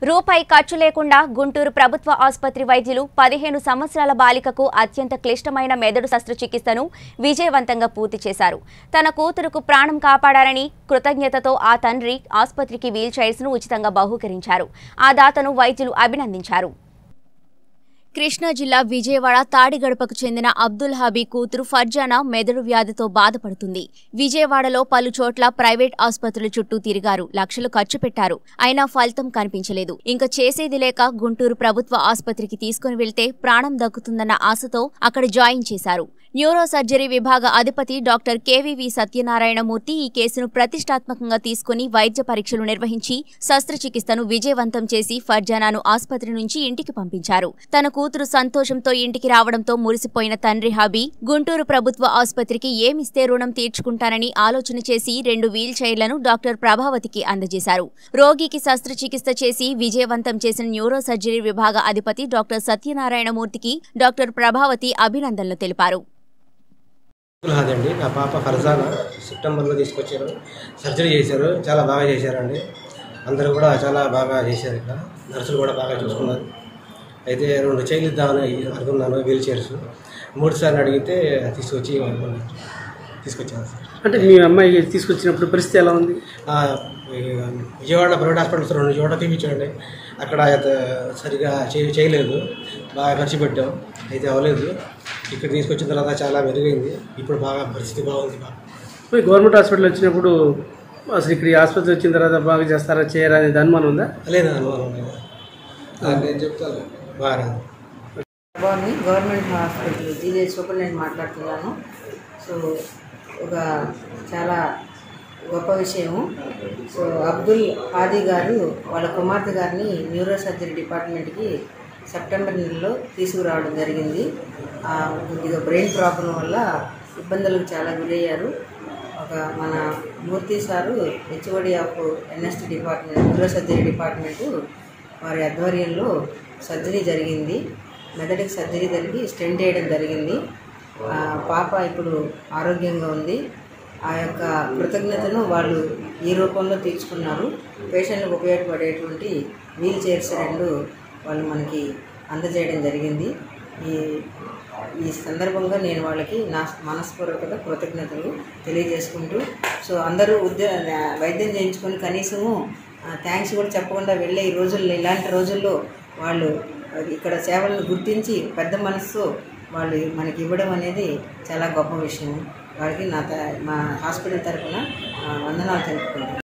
రూపాయి ఖర్చు లేకుండా గుంటూరు ప్రభుత్వ ఆసుపత్రి వైద్యులు పదిహేను సంవత్సరాల బాలికకు అత్యంత క్లిష్టమైన మెదడు శస్త్రచికిత్సను విజయవంతంగా పూర్తి చేశారు తన కూతురుకు ప్రాణం కాపాడారని కృతజ్ఞతతో ఆ తండ్రి ఆసుపత్రికి వీల్ చైర్స్ ను ఉచితంగా బహూకరించారు ఆ దాతను వైద్యులు అభినందించారు కృష్ణా జిల్లా విజయవాడ తాడిగడపకు చెందిన అబ్దుల్ హబీ కూతురు ఫర్జానా మెదడు వ్యాధితో బాధపడుతుంది విజయవాడలో పలు చోట్ల ప్రైవేట్ ఆసుపత్రుల చుట్టూ తిరిగారు లక్షలు ఖర్చు పెట్టారు అయినా ఫలితం కనిపించలేదు ఇంకా చేసేది లేక గుంటూరు ప్రభుత్వ ఆసుపత్రికి తీసుకుని వెళ్తే ప్రాణం దక్కుతుందన్న ఆశతో అక్కడ జాయిన్ చేశారు న్యూరో సర్జరీ విభాగ అధిపతి డాక్టర్ కేవీవి సత్యనారాయణమూర్తి ఈ కేసును ప్రతిష్టాత్మకంగా తీసుకుని వైద్య పరీక్షలు నిర్వహించి శస్త్రచికిత్సను విజయవంతం చేసి ఫర్జానాను ఆసుపత్రి నుంచి ఇంటికి పంపించారు తన కూతురు సంతోషంతో ఇంటికి రావడంతో మురిసిపోయిన తండ్రి హబీ గుంటూరు ప్రభుత్వ ఆసుపత్రికి ఏమిస్తే రుణం తీర్చుకుంటానని ఆలోచన చేసి రెండు వీల్ చైర్లను డాక్టర్ ప్రభావతికి అందజేశారు రోగికి శస్త్రచికిత్స చేసి విజయవంతం చేసిన న్యూరో సర్జరీ విభాగ అధిపతి డాక్టర్ సత్యనారాయణమూర్తికి డాక్టర్ ప్రభావతి అభినందనలు తెలిపారు అండి నా పాప ఫర్జానా సెప్టెంబర్లో తీసుకొచ్చారు సర్జరీ చేశారు చాలా బాగా చేశారండి అందరూ కూడా చాలా బాగా చేశారు ఇక్కడ నర్సులు కూడా బాగా చూసుకున్నారు అయితే రెండు చైర్లు ఇద్దామని అనుకున్నాను వీల్ చైర్స్ మూడు సార్లు అడిగితే తీసుకొచ్చి తీసుకొచ్చాను సార్ అంటే మీ అమ్మాయి తీసుకొచ్చినప్పుడు పరిస్థితి ఎలా ఉంది ఆ, ఈ విజయవాడ ప్రైవేట్ హాస్పిటల్స్ రెండు చోట్ల తీపించాండి అక్కడ అయితే సరిగా చే- చేయలేదు బాగా ఖర్చు పెట్టాం అయితే అవ్వలేదు ఇక్కడ తీసుకొచ్చిన తర్వాత చాలా మెరుగైంది ఇప్పుడు బాగా పరిస్థితి బాగుంది బాగా పోయి గవర్నమెంట్ హాస్పిటల్ వచ్చినప్పుడు అసలు ఇక్కడ ఈ ఆసుపత్రి వచ్చిన తర్వాత బాగా చేస్తారా చేయరా అనేది అనుమానం ఉందా లేదు అనుమానం లేదు నేను చెప్తాను బాగా బాగుంది గవర్నమెంట్ హాస్పిటల్ జీజే సూపరింటెండెంట్ మాట్లాడుతున్నాను సో ఒక చాలా గొప్ప విషయము సో అబ్దుల్ హాదీ గారు వాళ్ళ కుమార్తె గారిని న్యూరో సర్జరీ డిపార్ట్మెంట్కి సెప్టెంబర్ నెలలో తీసుకురావడం జరిగింది ఆ, కొద్దిగా బ్రెయిన్ ప్రాబ్లం వల్ల ఇబ్బందులకు చాలా గురయ్యారు ఒక మన Murthy sir HOD of NST department neuro surgery department వారి ఆధ్వర్యంలో సర్జరీ జరిగింది మెదడుకి సర్జరీ జరిగి స్టెంట్ వేయడం జరిగింది ఆ, పాప ఇప్పుడు ఆరోగ్యంగా ఉంది ఆ యొక్క కృతజ్ఞతను వాళ్ళు ఈ రూపంలో తీర్చుకున్నారు పేషెంట్లకు ఉపయోగపడేటువంటి వీల్ చైర్స్ రెండు వాళ్ళు మనకి అందజేయడం జరిగింది ఈ ఈ సందర్భంగా నేను వాళ్ళకి నా మనస్పూర్వక కృతజ్ఞతలు తెలియజేసుకుంటూ సో అందరూ ఉద్య వైద్యం చేయించుకొని కనీసము థ్యాంక్స్ కూడా చెప్పకుండా వెళ్ళే ఈ రోజుల్లో ఇలాంటి రోజుల్లో వాళ్ళు ఇక్కడ సేవలను గుర్తించి పెద్ద మనసుతో వాళ్ళు మనకి ఇవ్వడం అనేది చాలా గొప్ప విషయం వారికి నా త- మా హాస్పిటల్ తరఫున ఆ, వందనాలు తెలుపుకుంటాను